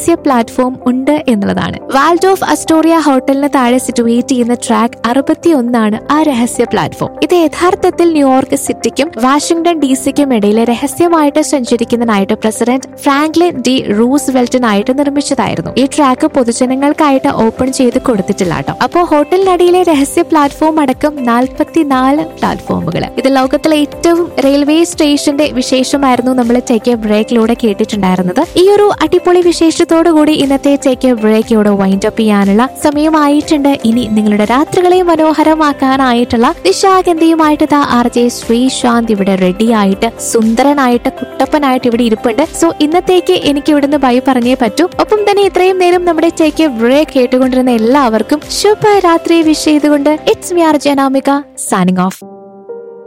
രഹസ്യ പ്ലാറ്റ്ഫോം ഉണ്ട് എന്നുള്ളതാണ് വാൽഡ് ഓഫ് അസ്റ്റോറിയ ഹോട്ടലിന് താഴെ സിറ്റുവേറ്റ് ചെയ്യുന്ന ട്രാക്ക് അറുപത്തി ഒന്നാണ് ആ രഹസ്യ പ്ലാറ്റ്ഫോം ഇത് യഥാർത്ഥത്തിൽ ന്യൂയോർക്ക് സിറ്റിക്കും വാഷിംഗ്ടൺ ഡി സിക്കും ഇടയിൽ രഹസ്യമായിട്ട് സഞ്ചരിക്കുന്നതിനായിട്ട് പ്രസിഡന്റ് ഫ്രാങ്ക്ലിൻ ഡി റൂസ്വെൽറ്റിനായിട്ട് നിർമ്മിച്ചതായിരുന്നു ഈ ട്രാക്ക് പൊതുജനങ്ങൾക്കായിട്ട് ഓപ്പൺ ചെയ്ത് കൊടുത്തിട്ടില്ല കേട്ടോ അപ്പോ ഹോട്ടലിനടിയിലെ രഹസ്യ പ്ലാറ്റ്ഫോം അടക്കം നാൽപ്പത്തിനാല് പ്ലാറ്റ്ഫോമുകൾ ഇത് ലോകത്തിലെ ഏറ്റവും റെയിൽവേ സ്റ്റേഷന്റെ വിശേഷമായിരുന്നു നമ്മൾ ടേക്ക് എ ബ്രേക്കിലൂടെ കേട്ടിട്ടുണ്ടായിരുന്നത് ഈ ഒരു അടിപൊളി വിശേഷത്തോടു കൂടി ഇന്നത്തെ ടേക്ക് എ ബ്രേക്കിലൂടെ വൈൻഡ് അപ്പ് ചെയ്യാനുള്ള സമയമായിട്ടുണ്ട് ഇനി നിങ്ങളുടെ രാത്രികളെ മനോഹരമാക്കാനായിട്ടുള്ള നിശാഗന്ധിയുമായിട്ട് ദാ ആർ ജെ ശ്രീശാന്ത് ഇവിടെ റെഡി ആയിട്ട് സുന്ദരനായിട്ട് കുട്ടപ്പനായിട്ട് ഇവിടെ ഇരിപ്പുണ്ട് സോ ഇന്നത്തേക്ക് എനിക്ക് ഇവിടുന്ന് ബൈ പറഞ്ഞേ പറ്റൂ ഒപ്പം തന്നെ ഇത്രയും നേരം നമ്മുടെ ടേക്ക് എ ബ്രേക്ക് കേട്ടുകൊണ്ടിരുന്ന എല്ലാവർക്കും ശുഭരാത്രി വിഷ് ചെയ്തുകൊണ്ട് it's me R Janamika signing of